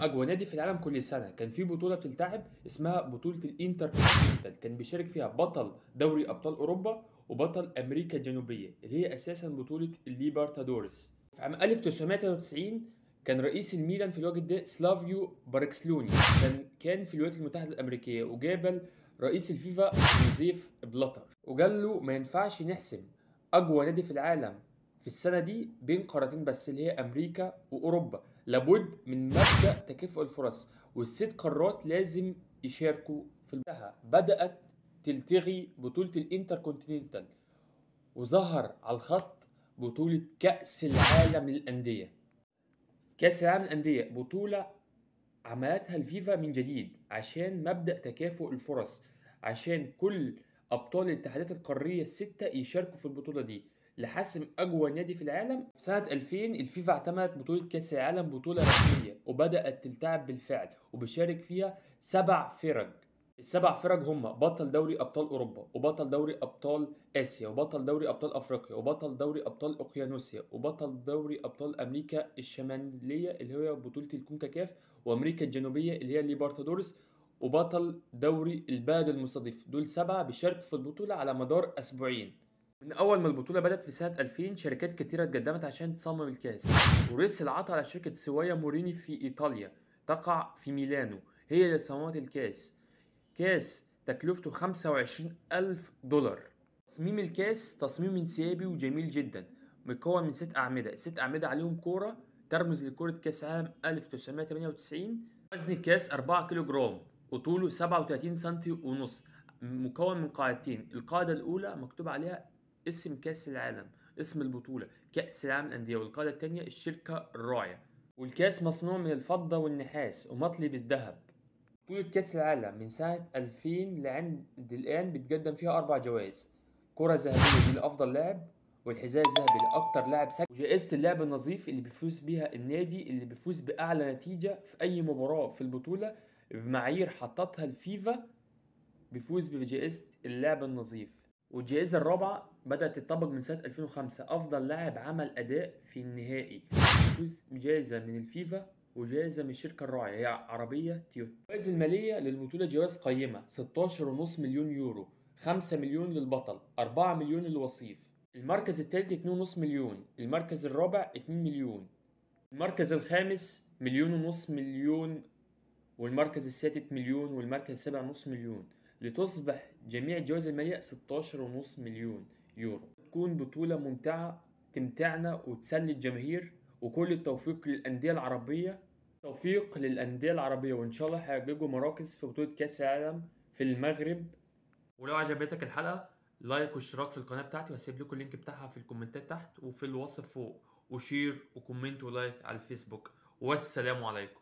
اقوى نادي في العالم كل سنه كان في بطوله بتلتعب اسمها بطوله الانتر كان بيشارك فيها بطل دوري ابطال اوروبا وبطل امريكا الجنوبيه اللي هي اساسا بطوله الليبرتادوريس في عام 1993 كان رئيس الميلان في الوقت ده سلافيو باركسلوني كان كان في الولايات المتحده الامريكيه وجابل رئيس الفيفا يوزيف بلاتر وقال له ما ينفعش نحسم اقوى نادي في العالم في السنه دي بين قارتين بس اللي هي امريكا واوروبا لابد من مبدا تكافؤ الفرص والست قارات لازم يشاركوا في البها بدات تلتغي بطوله الانتر كونتيننتال وظهر على الخط بطوله كاس العالم للانديه كاس العالم للانديه بطوله عملتها الفيفا من جديد عشان مبدا تكافؤ الفرص عشان كل ابطال الاتحادات القاريه السته يشاركوا في البطوله دي لحسم اقوى نادي في العالم في سنه 2000 الفيفا اعتمدت بطوله كاس العالم بطوله رسميه وبدات تلتعب بالفعل وبيشارك فيها سبع فرق السبع فرق هم بطل دوري ابطال اوروبا وبطل دوري ابطال اسيا وبطل دوري ابطال افريقيا وبطل دوري ابطال اوقيانوسيا وبطل دوري ابطال امريكا الشماليه اللي هي بطوله الكونكاكاف وامريكا الجنوبيه اللي هي الليبرتادورس وبطل دوري البلد المستضيف دول سبعه بيشاركوا في البطوله على مدار اسبوعين من اول ما البطوله بدات في سنه 2000 شركات كتيره اتقدمت عشان تصمم الكاس وريس العطى على شركه سوايا موريني في ايطاليا تقع في ميلانو هي اللي صممت الكاس كاس تكلفته 25 ألف دولار تصميم الكاس تصميم انسيابي وجميل جدا مكون من ست أعمدة ست أعمدة عليهم كورة ترمز لكرة كاس عام 1998 وزن الكاس 4 كيلو جرام وطوله 37 سنتي ونص مكون من قاعدتين القاعدة الأولى مكتوب عليها اسم كاس العالم اسم البطولة كأس العالم للأندية والقاعدة التانية الشركة الراعية والكاس مصنوع من الفضة والنحاس ومطلي بالذهب بطولة كأس العالم من سنة 2000 لعند الآن بتقدم فيها أربع جوائز كرة ذهبية دي لأفضل لاعب والحذاء الذهبي لأكتر لاعب سجل وجائزة اللاعب النظيف اللي بيفوز بيها النادي اللي بيفوز بأعلى نتيجة في أي مباراة في البطولة بمعايير حطتها الفيفا بيفوز بجائزة اللاعب النظيف والجائزة الرابعة بدأت تطبق من سنة 2005 أفضل لاعب عمل أداء في النهائي بيفوز بجائزة من الفيفا وجائزة من الشركة الراعية هي عربية تويوتا الجوائز المالية للبطولة جوائز قيمة 16.5 مليون يورو 5 مليون للبطل 4 مليون للوصيف المركز الثالث 2.5 مليون المركز الرابع 2 مليون المركز الخامس مليون ونص مليون والمركز السادس مليون والمركز السابع نص مليون لتصبح جميع الجوائز المالية 16.5 مليون يورو تكون بطولة ممتعة تمتعنا وتسلي الجماهير وكل التوفيق للأندية العربية توفيق للأندية العربية وإن شاء الله هيحققوا مراكز في بطولة كأس العالم في المغرب ولو عجبتك الحلقة لايك واشتراك في القناة بتاعتي وهسيب لكم اللينك بتاعها في الكومنتات تحت وفي الوصف فوق وشير وكومنت ولايك على الفيسبوك والسلام عليكم